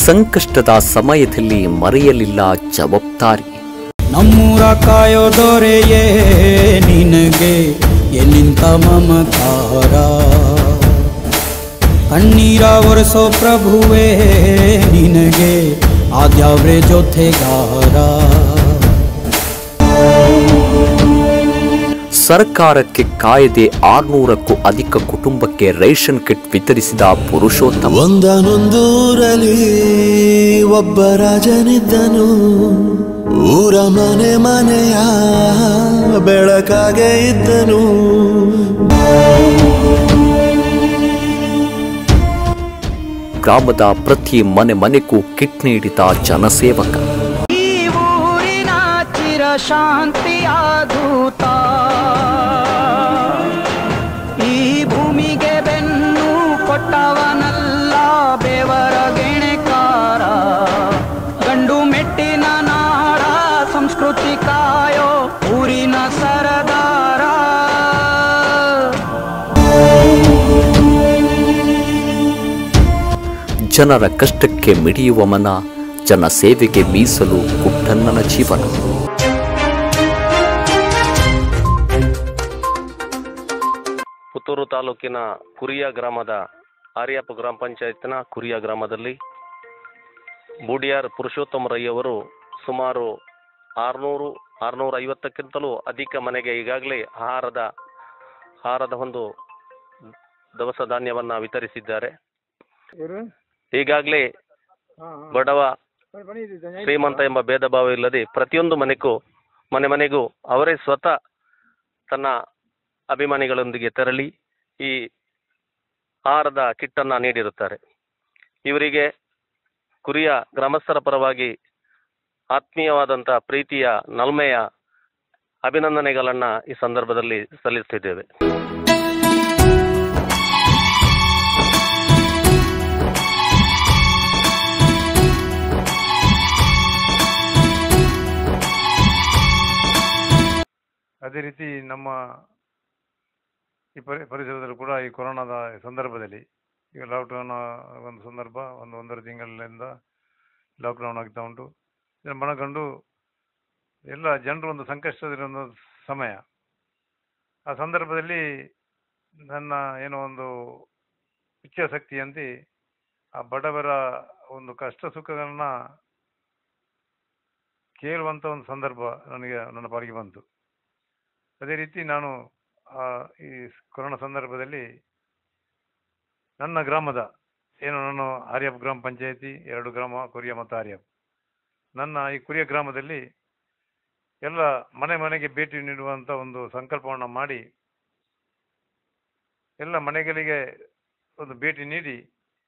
ಸಂಕಷ್ಟದ ಸಮಯದಲ್ಲಿ ಮರೆಯಲಿಲ್ಲ ಜವಾಬ್ದಾರಿ ನಮ್ಮೂರ ಕಾಯೋ ದೊರೆಯೇ ನಿನಗೆ ಎನ್ನಿಂತ ಮಮಕಾರ ಕಣ್ಣೀರ ಒರೆಸೋ ಪ್ರಭುವೇ ನಿನಗೆ ಆದ್ಯಾವ್ರೆ ಜೊತೆಗಾರ ಸರ್ಕಾರಕ್ಕೆ ಕಾಯದೆ ಆರ್ನೂರಕ್ಕೂ ಅಧಿಕ ಕುಟುಂಬಕ್ಕೆ ರೇಷನ್ ಕಿಟ್ ವಿತರಿಸಿದ ಪುರುಷೋತ್ತಮ ಒಂದನೊಂದೂರಲ್ಲಿ ಒಬ್ಬ ರಾಜನಿದ್ದನು ಊರ ಮನೆ ಮನೆಯ ಬೆಳಕಾಗೆ ಇದ್ದನು ಗ್ರಾಮದ ಪ್ರತಿ ಮನೆ ಮನೆಗೂ ಕಿಟ್ ನೀಡಿದ ಜನಸೇವಕ ಈ ಊರಿನ ಚಿರ ಶಾಂತಿಯ ದೂತ ಈ ಭೂಮಿಗೆ ಬೆನ್ನು ಕೊಟ್ಟವನಲ್ಲ ಬೆವರ ಗೆಣೆಕಾರ ಗಂಡು ಮೆಟ್ಟಿನ ನಾಡ ಸಂಸ್ಕೃತಿ ಕಾಯೋ ಊರಿನ ಸರದಾರ ಜನರ ಕಷ್ಟಕ್ಕೆ ಮಿಡಿಯುವ ಮನ ಜನ ಸೇವೆಗೆ ಮೀಸಲು ಕುಟ್ಟಣ್ಣನ ಜೀವನ ಪುತ್ತೂರು ತಾಲೂಕಿನ ಕುರಿಯ ಗ್ರಾಮದ ಆರ್ಯಪ್ಪ ಗ್ರಾಮ ಪಂಚಾಯತ್ನ ಕುರಿಯ ಗ್ರಾಮದಲ್ಲಿ ಬೂಡಿಯಾರ್ ಪುರುಷೋತ್ತಮ ರೈಯವರು ಸುಮಾರು ಆರುನೂರು ಆರುನೂರ ಐವತ್ತಕ್ಕಿಂತಲೂ ಅಧಿಕ ಮನೆಗೆ ಈಗಾಗಲೇ ಆಹಾರದ ಆಹಾರದ ಒಂದು ದವಸ ಧಾನ್ಯವನ್ನ ವಿತರಿಸಿದ್ದಾರೆ ಈಗಾಗಲೇ ಬಡವ ಶ್ರೀಮಂತ ಎಂಬ ಭೇದ ಭಾವ ಇಲ್ಲದೆ ಪ್ರತಿಯೊಂದು ಮನೆಗೂ ಮನೆ ಮನೆಗೂ ಅವರೇ ಸ್ವತಃ ತನ್ನ ಅಭಿಮಾನಿಗಳೊಂದಿಗೆ ತೆರಳಿ ಈ ಆಹಾರದ ಕಿಟ್ಟನ್ನ ನೀಡಿರುತ್ತಾರೆ ಇವರಿಗೆ ಕುರಿಯ ಗ್ರಾಮಸ್ಥರ ಪರವಾಗಿ ಆತ್ಮೀಯವಾದಂಥ ಪ್ರೀತಿಯ ನಲ್ಮೆಯ ಅಭಿನಂದನೆಗಳನ್ನ ಈ ಸಂದರ್ಭದಲ್ಲಿ ಸಲ್ಲಿಸುತ್ತಿದ್ದೇವೆ ಅದೇ ರೀತಿ ನಮ್ಮ ಈ ಪರಿ ಪರಿಸರದಲ್ಲೂ ಕೂಡ ಈ ಕೊರೋನಾದ ಸಂದರ್ಭದಲ್ಲಿ ಈಗ ಲಾಕ್ಡೌನ್ ಒಂದು ಸಂದರ್ಭ ಒಂದು ಒಂದೂವರೆ ತಿಂಗಳಿಂದ ಲಾಕ್ಡೌನ್ ಆಗ್ತಾ ಉಂಟು ಇದನ್ನು ಮನಗಂಡು ಎಲ್ಲ ಜನರು ಒಂದು ಸಂಕಷ್ಟದಲ್ಲಿರೋ ಒಂದು ಸಮಯ ಆ ಸಂದರ್ಭದಲ್ಲಿ ನನ್ನ ಏನೋ ಒಂದು ಇಚ್ಛಾಶಕ್ತಿಯಂತೆ ಆ ಬಡವರ ಒಂದು ಕಷ್ಟ ಸುಖಗಳನ್ನ ಕೇಳುವಂಥ ಒಂದು ಸಂದರ್ಭ ನನಗೆ ನನ್ನ ಪಾಲಿಗೆ ಬಂತು ಅದೇ ರೀತಿ ನಾನು ಆ, ಈ ಕೊರೋನಾ ಸಂದರ್ಭದಲ್ಲಿ ನನ್ನ ಗ್ರಾಮದ ಏನು ನಾನು ಆರ್ಯಪ್ ಗ್ರಾಮ ಪಂಚಾಯತಿ ಎರಡು ಗ್ರಾಮ ಕೊರಿಯ ಮತ್ತು ಆರ್ಯಪ್ ನನ್ನ ಈ ಕುರಿಯ ಗ್ರಾಮದಲ್ಲಿ ಎಲ್ಲ ಮನೆ ಮನೆಗೆ ಭೇಟಿ ನೀಡುವಂತ ಒಂದು ಸಂಕಲ್ಪವನ್ನು ಮಾಡಿ ಎಲ್ಲ ಮನೆಗಳಿಗೆ ಒಂದು ಭೇಟಿ ನೀಡಿ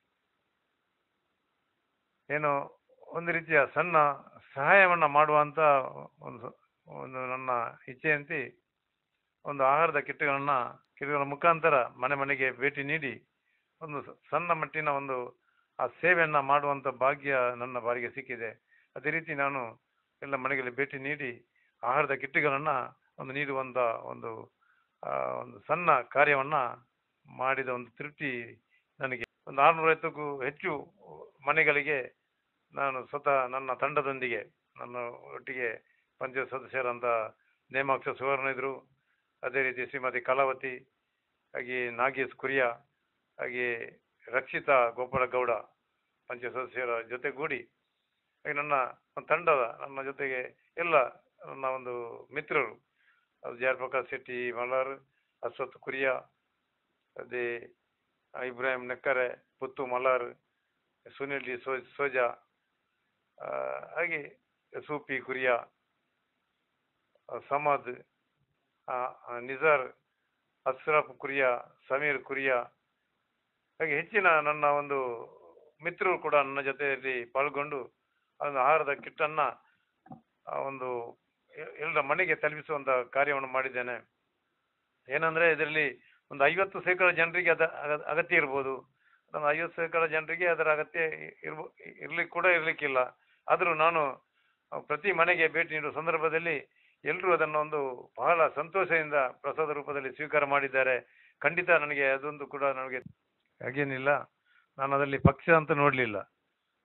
ಏನು ಒಂದು ರೀತಿಯ ಸಣ್ಣ ಸಹಾಯವನ್ನ ಮಾಡುವಂತ ಒಂದು ಸ- ಒಂದು ನನ್ನ ಇಚ್ಛೆಯಂತೆ ಒಂದು ಆಹಾರದ ಕಿಟ್ಗಳನ್ನ ಕಿಟ್ಗಳ ಮುಖಾಂತರ ಮನೆ ಮನೆಗೆ ಭೇಟಿ ನೀಡಿ ಒಂದು ಸ- ಸಣ್ಣ ಮಟ್ಟಿನ ಒಂದು ಆ ಸೇವೆಯನ್ನ ಮಾಡುವಂತ ಭಾಗ್ಯ ನನ್ನ ಬಾರಿಗೆ ಸಿಕ್ಕಿದೆ ಅದೇ ರೀತಿ ನಾನು ಎಲ್ಲ ಮನೆಗಳಿಗೆ ಭೇಟಿ ನೀಡಿ ಆಹಾರದ ಕಿಟ್ಗಳನ್ನ ಒಂದು ನೀಡುವಂತ ಒಂದು ಆ, ಒಂದು ಸಣ್ಣ ಕಾರ್ಯವನ್ನ ಮಾಡಿದ ಒಂದು ತೃಪ್ತಿ ನನಗೆ ಒಂದು ಆರುನೂರೈವತ್ತಕ್ಕೂ ಹೆಚ್ಚು ಮನೆಗಳಿಗೆ ನಾನು ಸ್ವತಃ ನನ್ನ ತಂಡದೊಂದಿಗೆ ನನ್ನ ಒಟ್ಟಿಗೆ ಪಂಚಾಯತ್ ಸದಸ್ಯರಂತ ನೇಮಾಕ್ಷ ಸುವರ್ಣ ಇದ್ರು ಅದೇ ರೀತಿ ಶ್ರೀಮತಿ ಕಲಾವತಿ ಹಾಗೆ ನಾಗೇಶ್ ಕುರಿಯಾ ಹಾಗೆ ರಕ್ಷಿತಾ ಗೋಪಾಲಗೌಡ ಪಂಚಾಯತ್ ಸದಸ್ಯರ ಜೊತೆಗೂಡಿ ಹಾಗೆ ನನ್ನ ಒಂದು ತಂಡದ ನನ್ನ ಜೊತೆಗೆ ಎಲ್ಲ ನನ್ನ ಒಂದು ಮಿತ್ರರು ಅದು ಜಯಪ್ರಕಾಶ್ ಶೆಟ್ಟಿ ಮಲಾರ್ ಅಶ್ವಥ್ ಕುರಿಯಾ ಅದೇ ಇಬ್ರಾಹಿಂ ನೆಕ್ಕರೆ ಪುತ್ತು ಮಲಾರ್ ಸುನಿಲ್ ಡಿ ಸೋ ಸೋಜಾ ಆ, ಹಾಗೆ ಸೂಪಿ ಕುರಿಯಾ ಆ, ಸಮದ್ ಆ, ಆ, ನಿಜಾರ್ ಅಶ್ರಫ್ ಕುರಿಯಾ ಸಮೀರ್ ಕುರಿಯಾ ಹಾಗೆ ಹೆಚ್ಚಿನ ನನ್ನ ಒಂದು ಮಿತ್ರರು ಕೂಡ ನನ್ನ ಜೊತೆಯಲ್ಲಿ ಪಾಲ್ಗೊಂಡು ಒಂದು ಆಹಾರದ ಕಿಟ್ಟನ್ನ ಆ, ಒಂದು ಎ- ಎಲ್ಲರ ಮನೆಗೆ ತಲುಪಿಸುವಂತ ಕಾರ್ಯವನ್ನು ಮಾಡಿದ್ದೇನೆ ಏನಂದ್ರೆ ಇದರಲ್ಲಿ ಒಂದು ಐವತ್ತು ಶೇಕಡ ಜನರಿಗೆ ಅದ ಅಗ- ಅಗತ್ಯ ಇರ್ಬೋದು ಒಂದು ಐವತ್ತು ಶೇಕಡ ಜನರಿಗೆ ಅದರ ಅಗತ್ಯ ಇರ್ಬೋ ಇರ್ಲಿಕ್ಕೆ ಕೂಡ ಇರ್ಲಿಕ್ಕಿಲ್ಲ ಆದರೂ ನಾನು ಆ, ಪ್ರತಿ ಮನೆಗೆ ಭೇಟಿ ನೀಡುವ ಸಂದರ್ಭದಲ್ಲಿ ಎಲ್ಲರೂ ಅದನ್ನು ಒಂದು ಬಹಳ ಸಂತೋಷದಿಂದ ಪ್ರಸಾದ ರೂಪದಲ್ಲಿ ಸ್ವೀಕಾರ ಮಾಡಿದ್ದಾರೆ ಖಂಡಿತ ನನಗೆ ಅದೊಂದು ಕೂಡ ನನಗೆ ಹಾಗೇನಿಲ್ಲ ನಾನು ಅದರಲ್ಲಿ ಪಕ್ಷ ಅಂತ ನೋಡಲಿಲ್ಲ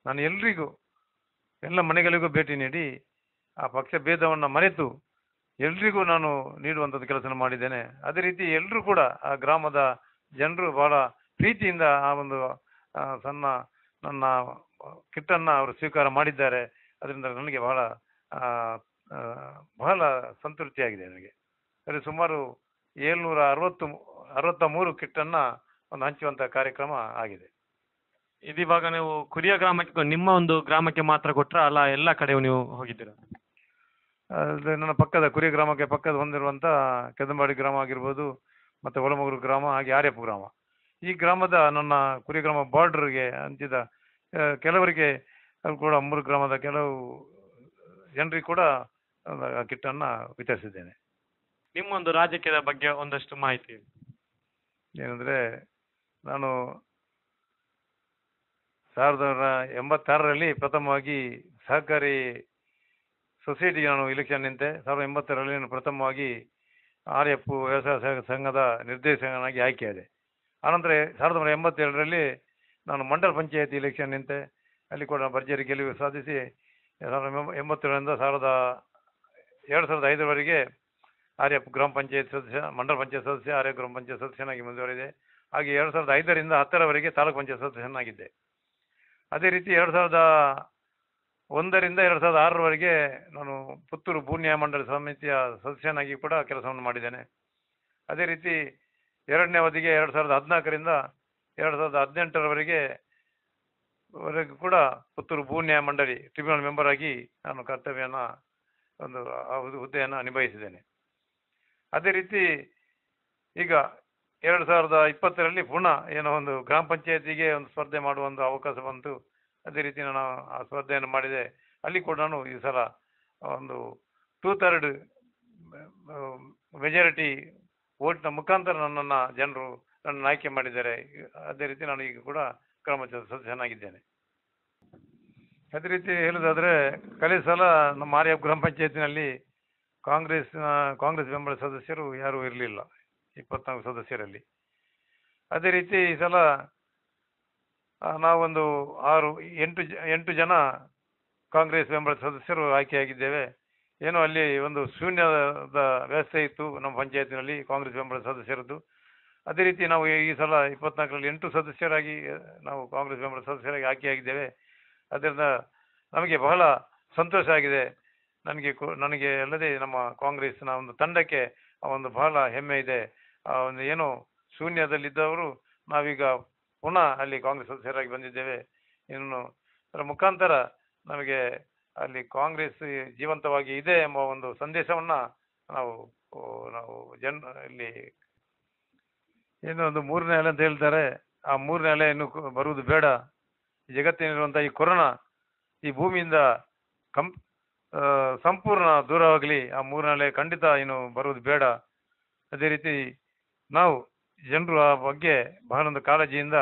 ನಾನು ಎಲ್ರಿಗೂ ಎಲ್ಲ ಮನೆಗಳಿಗೂ ಭೇಟಿ ನೀಡಿ ಆ ಪಕ್ಷ ಭೇದವನ್ನು ಮರೆತು ಎಲ್ರಿಗೂ ನಾನು ನೀಡುವಂಥದ್ದು ಕೆಲಸ ಮಾಡಿದ್ದೇನೆ ಅದೇ ರೀತಿ ಎಲ್ಲರೂ ಕೂಡ ಆ ಗ್ರಾಮದ ಜನರು ಬಹಳ ಪ್ರೀತಿಯಿಂದ ಆ ಒಂದು ಆ, ಸಣ್ಣ ನನ್ನ ಕಿಟ್ಟನ್ನ ಅವರು ಸ್ವೀಕಾರ ಮಾಡಿದ್ದಾರೆ ಅದರಿಂದ ನನಗೆ ಬಹಳ ಆ, ಆ, ಬಹಳ ಸಂತೃಪ್ತಿಯಾಗಿದೆ ನನಗೆ ಸರಿ ಸುಮಾರು ಏಳ್ನೂರ ಅರವತ್ತು ಅರವತ್ತ ಮೂರು ಕಿಟ್ಟನ್ನ ಒಂದು ಹಂಚುವಂತ ಕಾರ್ಯಕ್ರಮ ಆಗಿದೆ ಇದಿವಾಗ ನೀವು ಕುರಿಯ ಗ್ರಾಮಕ್ಕೆ ನಿಮ್ಮ ಒಂದು ಗ್ರಾಮಕ್ಕೆ ಮಾತ್ರ ಕೊಟ್ರ ಅಲ್ಲ ಎಲ್ಲ ಕಡೆ ನೀವು ಹೋಗಿದ್ದೀರಾ ಅದು ನನ್ನ ಪಕ್ಕದ ಕುರಿ ಗ್ರಾಮಕ್ಕೆ ಪಕ್ಕದ ಹೊಂದಿರುವಂತ ಕೆದಂಬಾಡಿ ಗ್ರಾಮ ಆಗಿರ್ಬೋದು ಮತ್ತೆ ಒಳಮಗೂರು ಗ್ರಾಮ ಹಾಗೆ ಆರ್ಯಪ್ಪ ಗ್ರಾಮ ಈ ಗ್ರಾಮದ ನನ್ನ ಕುರಿ ಗ್ರಾಮ ಬಾರ್ಡರ್ಗೆ ಹಂಚಿದ ಆ, ಕೆಲವರಿಗೆ ಅದು ಕೂಡ ಮೂರು ಗ್ರಾಮದ ಕೆಲವು ಜನರಿಗೆ ಕೂಡ ಆ ಕಿಟ್ಟನ್ನ ವಿತರಿಸಿದ್ದೇನೆ ನಿಮ್ಮ ಒಂದು ರಾಜಕೀಯದ ಬಗ್ಗೆ ಒಂದಷ್ಟು ಮಾಹಿತಿ ಹೇಳಿ. ಏನಂದ್ರೆ ನಾನು ಸಾವಿರದ ಒಂಬೈನೂರ ಎಂಬತ್ತಾರರಲ್ಲಿ ಪ್ರಥಮವಾಗಿ ಸಹಕಾರಿ ಸೊಸೈಟಿಗೆ ನಾನು ಇಲೆಕ್ಷನ್ ನಿಂತೆ ಸಾವಿರದ ಎಂಬತ್ತರಲ್ಲಿ ನಾನು ಪ್ರಥಮವಾಗಿ ಆರ್ ಎಫ್ ವ್ಯವಸಾಯ ಸಹ- ಸಂಘದ ನಿರ್ದೇಶಕನಾಗಿ ಆಯ್ಕೆಯಾದೆ ಆನಂತರ ಸಾವಿರದ ಒಂಬೈನೂರ ಎಂಬತ್ತೆರಡರಲ್ಲಿ ನಾನು ಮಂಡಲ ಪಂಚಾಯತಿ ಇಲೆಕ್ಷನ್ ನಿಂತೆ ಅಲ್ಲಿ ಕೂಡ ಭರ್ಜರಿ ಗೆಲುವು ಸಾಧಿಸಿ ಸಾವಿರದ ಎಂಬ- ಎಂಬತ್ತೇಳರಿಂದ ಸಾವಿರದ ಎರಡು ಸಾವಿರದ ಐದರವರೆಗೆ ಆರ್ ಎಫ್ ಗ್ರಾಮ ಪಂಚಾಯತ್ ಸದಸ್ಯ ಮಂಡಲ ಪಂಚಾಯತ್ ಸದಸ್ಯ ಆರ್ ಎಫ್ ಗ್ರಾಮ ಪಂಚಾಯತ್ ಸದಸ್ಯನಾಗಿ ಮುಂದುವರಿದೆ ಹಾಗೆ ಎರಡು ಸಾವಿರದ ಐದರಿಂದ ಹತ್ತರವರೆಗೆ ತಾಲೂಕು ಪಂಚಾಯತ್ ಸದಸ್ಯನಾಗಿದ್ದೆ ಅದೇ ರೀತಿ ಎರಡು ಸಾವಿರದ ಒಂದರಿಂದ ಎರಡು ಸಾವಿರದ ಆರರವರೆಗೆ ನಾನು ಪುತ್ತೂರು ಭೂ ನ್ಯಾಯ ಮಂಡಳಿ ಸಮಿತಿಯ ಸದಸ್ಯನಾಗಿ ಕೂಡ ಕೆಲಸವನ್ನು ಮಾಡಿದ್ದೇನೆ ಅದೇ ರೀತಿ ಎರಡನೇ ಅವಧಿಗೆ ಎರಡು ಸಾವಿರದ ಹದಿನಾಲ್ಕರಿಂದ ಎರಡು ಸಾವಿರದ ಹದಿನೆಂಟರವರೆಗೆ ವರೆಗೂ ಕೂಡ ಪುತ್ತೂರು ಭೂ ನ್ಯಾಯ ಮಂಡಳಿ ಟ್ರಿಬ್ಯುನಲ್ ಮೆಂಬರ್ ಆಗಿ ನಾನು ಕರ್ತವ್ಯನ ಒಂದು ಆ ಹುದ್ದೆ- ಹುದ್ದೆಯನ್ನು ನಿಭಾಯಿಸಿದ್ದೇನೆ ಅದೇ ರೀತಿ ಈಗ ಎರಡು ಸಾವಿರದ ಇಪ್ಪತ್ತರಲ್ಲಿ ಪುನಃ ಏನೋ ಒಂದು ಗ್ರಾಮ ಪಂಚಾಯತಿಗೆ ಒಂದು ಸ್ಪರ್ಧೆ ಮಾಡುವ ಒಂದು ಅವಕಾಶ ಬಂತು ಅದೇ ರೀತಿ ನಾನು ಆ ಸ್ಪರ್ಧೆಯನ್ನು ಮಾಡಿದೆ ಅಲ್ಲಿ ಕೂಡ ನಾನು ಈ ಸಲ ಒಂದು ಟೂ ಥರ್ಡ್ ಮೆಜಾರಿಟಿ ವೋಟ್ನ ಮುಖಾಂತರ ನನ್ನನ್ನು ಜನರು ನನ್ನನ್ನು ಆಯ್ಕೆ ಮಾಡಿದ್ದಾರೆ ಅದೇ ರೀತಿ ನಾನು ಈಗ ಕೂಡ ಗ್ರಾಮ ಪಂಚಾಯತ್ ಸದಸ್ಯನಾಗಿದ್ದೇನೆ ಅದೇ ರೀತಿ ಹೇಳುವುದಾದ್ರೆ ಕಳೆದ ಸಲ ನಮ್ಮ ಆರ್ ಎಫ್ ಗ್ರಾಮ ಪಂಚಾಯತಿನಲ್ಲಿ ಕಾಂಗ್ರೆಸ್ ಕಾಂಗ್ರೆಸ್ ಬೆಂಬಲ ಸದಸ್ಯರು ಯಾರೂ ಇರಲಿಲ್ಲ ಇಪ್ಪತ್ನಾಲ್ಕು ಸದಸ್ಯರಲ್ಲಿ ಅದೇ ರೀತಿ ಈ ಸಲ ಆ, ನಾವೊಂದು ಆರು ಎಂಟು ಜ- ಎಂಟು ಜನ ಕಾಂಗ್ರೆಸ್ ಬೆಂಬಲ ಸದಸ್ಯರು ಆಯ್ಕೆಯಾಗಿದ್ದೇವೆ ಏನೋ ಅಲ್ಲಿ ಒಂದು ಶೂನ್ಯದ ವ್ಯವಸ್ಥೆ ಇತ್ತು ನಮ್ಮ ಪಂಚಾಯತಿನಲ್ಲಿ ಕಾಂಗ್ರೆಸ್ ಬೆಂಬಲ ಸದಸ್ಯರದ್ದು ಅದೇ ರೀತಿ ನಾವು ಈ ಸಲ ಇಪ್ಪತ್ನಾಲ್ಕರಲ್ಲಿ ಎಂಟು ಸದಸ್ಯರಾಗಿ ಆ, ನಾವು ಕಾಂಗ್ರೆಸ್ ಬೆಂಬಲ ಸದಸ್ಯರಾಗಿ ಆಯ್ಕೆಯಾಗಿದ್ದೇವೆ ಅದರಿಂದ ನಮಗೆ ಬಹಳ ಸಂತೋಷ ಆಗಿದೆ ನನಗೆ ಕೊ- ನನಗೆ ಅಲ್ಲದೆ ನಮ್ಮ ಕಾಂಗ್ರೆಸ್ನ ಒಂದು ತಂಡಕ್ಕೆ ಆ ಒಂದು ಬಹಳ ಹೆಮ್ಮೆ ಇದೆ ಆ ಒಂದು ಏನು ಶೂನ್ಯದಲ್ಲಿದ್ದವರು ನಾವೀಗ ಪುನಃ ಅಲ್ಲಿ ಕಾಂಗ್ರೆಸ್ ಸದಸ್ಯರಾಗಿ ಬಂದಿದ್ದೇವೆ ಇನ್ನು ಅದರ ಮುಖಾಂತರ ನಮಗೆ ಅಲ್ಲಿ ಕಾಂಗ್ರೆಸ್ ಜೀವಂತವಾಗಿ ಇದೆ ಎಂಬ ಒಂದು ಸಂದೇಶವನ್ನ ನಾವು ಓ, ನಾವು ಜನ ಇಲ್ಲಿ ಏನು ಒಂದು ಮೂರನೇ ಅಲೆ ಅಂತ ಹೇಳ್ತಾರೆ ಆ ಮೂರನೇ ಅಲೆ ಇನ್ನು ಕು- ಬರುವುದು ಬೇಡ ಈ ಜಗತ್ತಿನಲ್ಲಿರುವಂತಹ ಈ ಕೊರೋನಾ ಈ ಭೂಮಿಯಿಂದ ಕಂ ಆ, ಸಂಪೂರ್ಣ ದೂರವಾಗಲಿ ಆ ಮೂರನೇ ಅಲೆ ಖಂಡಿತ ಇನ್ನು ಬರುವುದು ಬೇಡ ಅದೇ ರೀತಿ ನಾವು ಜನರು ಆ ಬಗ್ಗೆ ಬಹಳ ಒಂದು ಕಾಳಜಿಯಿಂದ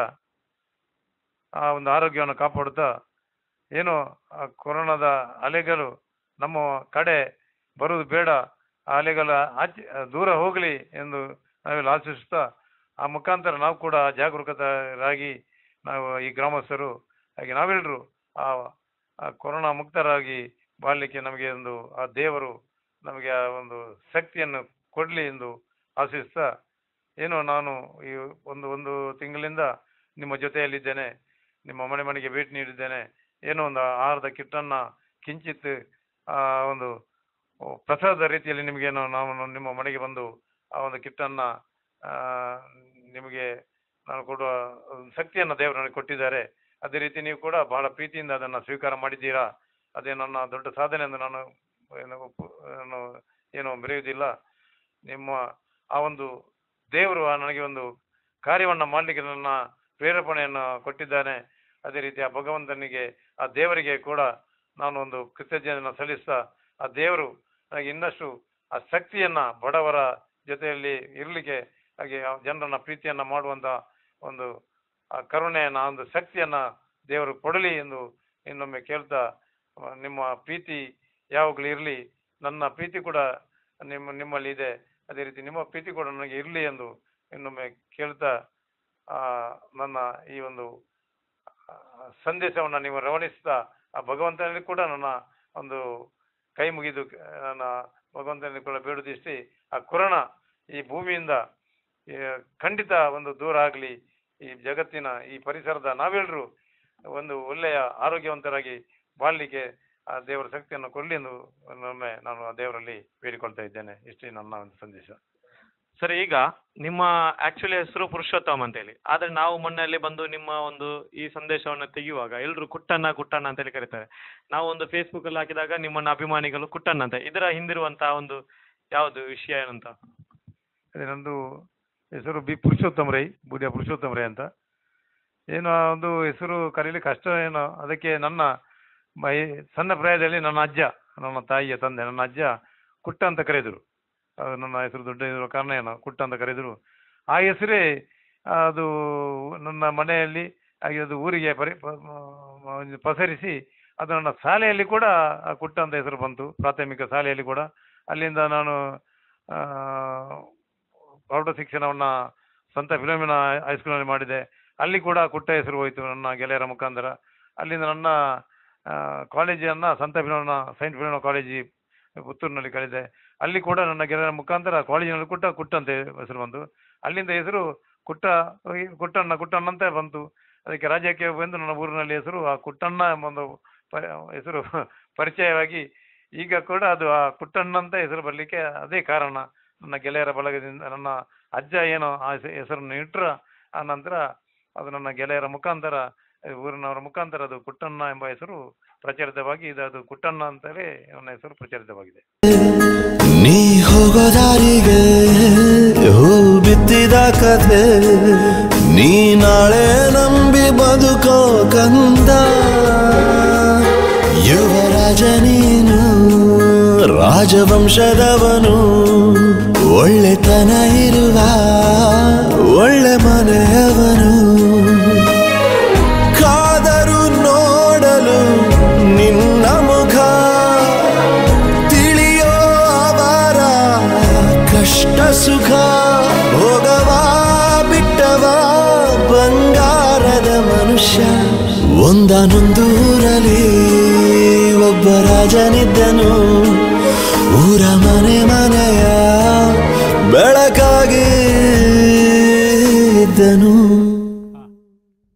ಆ ಒಂದು ಆರೋಗ್ಯವನ್ನು ಕಾಪಾಡುತ್ತಾ ಏನು ಆ ಕೊರೋನಾದ ಅಲೆಗಳು ನಮ್ಮ ಕಡೆ ಬರುವುದು ಬೇಡ ಆ ಅಲೆಗಳ ಆಚೆ ದೂರ ಹೋಗಲಿ ಎಂದು ನಾವೆಲ್ಲ ಆಶಿಸುತ್ತಾ ಆ ಮುಖಾಂತರ ನಾವು ಕೂಡ ಜಾಗರೂಕತರಾಗಿ ನಾವು ಈ ಗ್ರಾಮಸ್ಥರು ಹಾಗೆ ನಾವೆಲ್ಲರೂ ಆ ಆ ಕೊರೋನಾ ಮುಕ್ತರಾಗಿ ಬಾಳ್ಲಿಕ್ಕೆ ನಮಗೆ ಒಂದು ಆ ದೇವರು ನಮಗೆ ಆ ಒಂದು ಶಕ್ತಿಯನ್ನು ಕೊಡಲಿ ಎಂದು ಆಶಿಸ್ತಾ ಏನು ನಾನು ಈ ಒಂದು ಒಂದು ತಿಂಗಳಿಂದ ನಿಮ್ಮ ಜೊತೆಯಲ್ಲಿದ್ದೇನೆ ನಿಮ್ಮ ಮನೆ ಮನೆಗೆ ಭೇಟಿ ನೀಡಿದ್ದೇನೆ ಏನೋ ಒಂದು ಆಹಾರದ ಕಿಟ್ಟನ್ನ ಕಿಂಚಿತ್ ಆ ಒಂದು ಪ್ರಸಾದ ರೀತಿಯಲ್ಲಿ ನಿಮಗೇನು ನಾವು ನಿಮ್ಮ ಮನೆಗೆ ಬಂದು ಆ ಒಂದು ಕಿಟ್ಟನ್ನ ಆ, ನಿಮಗೆ ನಾನು ಕೊಡುವ ಒಂದು ಶಕ್ತಿಯನ್ನು ದೇವರು ನನಗೆ ಕೊಟ್ಟಿದ್ದಾರೆ ಅದೇ ರೀತಿ ನೀವು ಕೂಡ ಬಹಳ ಪ್ರೀತಿಯಿಂದ ಅದನ್ನು ಸ್ವೀಕಾರ ಮಾಡಿದ್ದೀರಾ ಅದೇ ನನ್ನ ದೊಡ್ಡ ಸಾಧನೆ ಎಂದು ನಾನು ಏನು ಒಪ್ಪು- ಏನು ಏನು ಬೆರೆಯುವುದಿಲ್ಲ ನಿಮ್ಮ ಆ ಒಂದು ದೇವರು ಆ ನನಗೆ ಒಂದು ಕಾರ್ಯವನ್ನ ಮಾಡಲಿಕ್ಕೆ ನನ್ನ ಪ್ರೇರೇಪಣೆಯನ್ನು ಕೊಟ್ಟಿದ್ದಾನೆ ಅದೇ ರೀತಿ ಆ ಭಗವಂತನಿಗೆ ಆ ದೇವರಿಗೆ ಕೂಡ ನಾನು ಒಂದು ಕೃತಜ್ಞತೆಯನ್ನು ಸಲ್ಲಿಸ್ತಾ ಆ ದೇವರು ನನಗೆ ಇನ್ನಷ್ಟು ಆ ಶಕ್ತಿಯನ್ನ ಬಡವರ ಜೊತೆಯಲ್ಲಿ ಇರಲಿಕ್ಕೆ ಹಾಗೆ ಆ ಜನರನ್ನ ಪ್ರೀತಿಯನ್ನ ಮಾಡುವಂತ ಒಂದು ಆ ಕರುಣೆಯನ್ನ ಆ ಒಂದು ಶಕ್ತಿಯನ್ನ ದೇವರು ಕೊಡಲಿ ಎಂದು ಇನ್ನೊಮ್ಮೆ ಕೇಳ್ತಾ ಆ, ನಿಮ್ಮ ಪ್ರೀತಿ ಯಾವಾಗಲೂ ಇರಲಿ ನನ್ನ ಪ್ರೀತಿ ಕೂಡ ನಿಮ್ಮ ನಿಮ್ಮಲ್ಲಿ ಇದೆ ಅದೇ ರೀತಿ ನಿಮ್ಮ ಪ್ರೀತಿ ಕೂಡ ನನಗೆ ಇರಲಿ ಎಂದು ಇನ್ನೊಮ್ಮೆ ಕೇಳ್ತಾ ಆ, ನನ್ನ ಈ ಒಂದು ಆ, ಸಂದೇಶವನ್ನ ನೀವು ರವಾನಿಸ್ತಾ ಆ ಭಗವಂತನಲ್ಲಿ ಕೂಡ ನನ್ನ ಒಂದು ಕೈ ಮುಗಿದು ಆ, ನನ್ನ ಭಗವಂತನಲ್ಲಿ ಕೂಡ ಬೇಡುದಿಷ್ಟಿ ಆ ಕೊರೋನಾ ಈ ಭೂಮಿಯಿಂದ ಈ, ಖಂಡಿತ ಒಂದು ದೂರ ಆಗಲಿ ಈ ಜಗತ್ತಿನ ಈ ಪರಿಸರದ ನಾವೆಲ್ಲರೂ ಒಂದು ಒಳ್ಳೆಯ ಆರೋಗ್ಯವಂತರಾಗಿ ಬಾಳ್ಲಿಕ್ಕೆ ಆ ದೇವರ ಶಕ್ತಿಯನ್ನು ಕೊಡಲಿ ಎಂದು ಒಮ್ಮೆ ನಾನು ಆ ದೇವರಲ್ಲಿ ಬೇಡಿಕೊಳ್ತಾ ಇದ್ದೇನೆ ಇಷ್ಟೇ ನನ್ನ ಒಂದು ಸಂದೇಶ ಸರಿ ಈಗ ನಿಮ್ಮ ಆಕ್ಚುಲಿ ಹೆಸರು ಪುರುಷೋತ್ತಮ ಅಂತ ಹೇಳಿ ಆದ್ರೆ ನಾವು ಮೊನ್ನೆಯಲ್ಲಿ ಬಂದು ನಿಮ್ಮ ಒಂದು ಈ ಸಂದೇಶವನ್ನು ತೆಗೆಯುವಾಗ ಎಲ್ಲರೂ ಕುಟ್ಟಣ್ಣ ಕುಟ್ಟಣ್ಣ ಅಂತ ಹೇಳಿ ಕರೀತಾರೆ ನಾವು ಒಂದು ಫೇಸ್ಬುಕ್ ಅಲ್ಲಿ ಹಾಕಿದಾಗ ನಿಮ್ಮನ್ನ ಅಭಿಮಾನಿಗಳು ಕುಟ್ಟಣ್ಣ ಅಂತ ಇದರ ಹಿಂದಿರುವಂತಹ ಒಂದು ಯಾವುದು ವಿಷಯ ಏನಂತ ಅದೇ ನಂದು ಹೆಸರು ಬಿ ಪುರುಷೋತ್ತಮ ರೈ ಬೂದಿಯ ಪುರುಷೋತ್ತಮ ರೈ ಅಂತ ಏನು ಆ ಒಂದು ಹೆಸರು ಕರೀಲಿಕ್ಕೆ ಕಷ್ಟ ಏನೋ ಅದಕ್ಕೆ ನನ್ನ ಮೈ ಸಣ್ಣ ಪ್ರಾಯದಲ್ಲಿ ನನ್ನ ಅಜ್ಜ ನನ್ನ ತಾಯಿಯ ತಂದೆ ನನ್ನ ಅಜ್ಜ ಕುಟ್ಟ ಅಂತ ಕರೆದರು ಅದು ನನ್ನ ಹೆಸರು ದೊಡ್ಡ ಇರುವ ಕಾರಣ ಏನೋ ಕುಟ್ಟ ಅಂತ ಕರೆದರು ಆ ಹೆಸರೇ ಅದು ನನ್ನ ಮನೆಯಲ್ಲಿ ಹಾಗೆ ಅದು ಊರಿಗೆ ಪರಿ ಪ- ಮ- ಪಸರಿಸಿ ಅದು ನನ್ನ ಶಾಲೆಯಲ್ಲಿ ಕೂಡ ಆ ಕುಟ್ಟ ಅಂತ ಹೆಸರು ಬಂತು ಪ್ರಾಥಮಿಕ ಶಾಲೆಯಲ್ಲಿ ಕೂಡ ಅಲ್ಲಿಂದ ನಾನು ಆ, ಪ್ರೌಢ ಶಿಕ್ಷಣವನ್ನ ಸಂತ ಫಿಲೋಮಿನ ಹೈಸ್ಕೂಲ್ನಲ್ಲಿ ಮಾಡಿದೆ ಅಲ್ಲಿ ಕೂಡ ಕುಟ್ಟ ಹೆಸರು ಹೋಯಿತು ನನ್ನ ಗೆಳೆಯರ ಮುಖಾಂತರ ಅಲ್ಲಿಂದ ನನ್ನ ಆ, ಕಾಲೇಜನ್ನ ಸಂತ ಫಿಲೋಮಿನ ಸೈಂಟ್ ಫಿಲೋಮಿನ ಕಾಲೇಜಿ ಪುತ್ತೂರಿನಲ್ಲಿ ಕಲಿತೆ ಅಲ್ಲಿ ಕೂಡ ನನ್ನ ಗೆಳೆಯರ ಮುಖಾಂತರ ಕಾಲೇಜಿನಲ್ಲಿ ಕುಟ್ಟ ಕುಟ್ಟ ಅಂತ ಹೆಸರು ಬಂತು ಅಲ್ಲಿಂದ ಹೆಸರು ಕುಟ್ಟ ಹೋಗಿ ಕುಟ್ಟಣ್ಣ ಕುಟ್ಟಣ್ಣ ಅಂತ ಬಂತು ಅದಕ್ಕೆ ರಾಜ್ಯಕ್ಕೆ ಬಂದು ನನ್ನ ಊರಿನಲ್ಲಿ ಹೆಸರು ಆ ಕುಟ್ಟಣ್ಣ ಎಂಬ ಒಂದು ಪ- ಹೆಸರು ಪರಿಚಯವಾಗಿ ಈಗ ಕೂಡ ಅದು ಆ ಕುಟ್ಟಣ್ಣ ಅಂತ ಹೆಸರು ಬರಲಿಕ್ಕೆ ಅದೇ ಕಾರಣ ನನ್ನ ಗೆಳೆಯರ ಬಳಗದಿಂದ ನನ್ನ ಅಜ್ಜ ಏನೋ ಆ ಹೆಸ- ಹೆಸರನ್ನು ಇಟ್ರ ಆ ನಂತರ ಅದು ನನ್ನ ಗೆಳೆಯರ ಮುಖಾಂತರ ಆ ಊರಿನವರ ಮುಖಾಂತರ ಅದು ಕುಟ್ಟಣ್ಣ ಎಂಬ ಹೆಸರು ಪ್ರಚಲಿತವಾಗಿ ಇದು ಅದು ಕುಟ್ಟಣ್ಣ ಅಂತಲೇ ನನ್ನ ಹೆಸರು ಪ್ರಚಲಿತವಾಗಿದೆ ನೀ ಹೋಗೋ ದಾರಿಗೆ ಹೂ ಬಿತ್ತಿದ ಕಥೆ ನೀ ನಾಳೆ ನಂಬಿ ಬದುಕೋ ಕಂದ ಯುವರಾಜ ನೀನು ರಾಜವಂಶದವನು ಒಳ್ಳೆತನ ಇರುವ ಒಳ್ಳೆ ಮನೆಯವನು ಕಾದರು ನೋಡಲು ನಿನ್ನ ಮುಖ ತಿಳಿಯೋ ಅವರ ಕಷ್ಟ ಸುಖ ಹೋಗವಾ ಬಿಟ್ಟವಾ ಬಂಗಾರದ ಮನುಷ್ಯ ಒಂದನೊಂದೂರಲ್ಲಿ ಒಬ್ಬ ರಾಜನಿದ್ದನು ಊರ ಮನೆ ಮನೆಯ ಬೆಳಕಾಗಿ